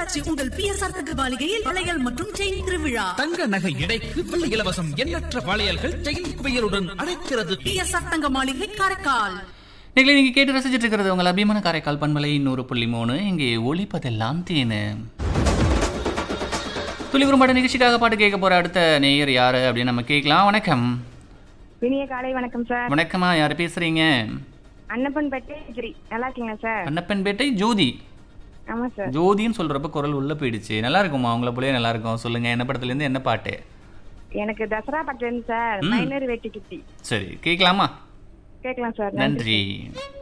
காமாட்சி உங்கள் பிஎஸ்ஆர் தகவலிகையில் வளையல் மற்றும் செயின் திருவிழா தங்க நகை எடைக்கு வெள்ளி இலவசம் எண்ணற்ற வளையல்கள் செயின் குவியலுடன் அழைக்கிறது பிஎஸ்ஆர் தங்க மாளிகை காரைக்கால் நீங்களே நீங்கள் கேட்டு ரசிச்சிட்டு இருக்கிறது உங்கள் அபிமான காரைக்கால் பண்பலை நூறு புள்ளி மூணு இங்கே ஒளிப்பதெல்லாம் தேனு துளிபுறம்பாட நிகழ்ச்சிக்காக பாட்டு கேட்க போற அடுத்த நேயர் யாரு அப்படின்னு நம்ம கேட்கலாம் வணக்கம் இனிய காலை வணக்கம் சார் வணக்கமா யார் பேசுறீங்க அன்னப்பன் பட்டே ஜிரி நல்லா இருக்கீங்களா சார் அன்னப்பன்பேட்டை ஜோதி ஆமா சார் ஜோதின்னு சொல்றப்ப குரல் உள்ள போயிடுச்சு நல்லா இருக்குமா உங்களை போலயே நல்லா இருக்கும் சொல்லுங்க என்ன படத்துல இருந்து என்ன பாட்டு எனக்கு தசரா பட்டு சார் மைனர் வேட்டி கிட்டி சரி கேட்கலாமா கேட்கலாம் சார் நன்றி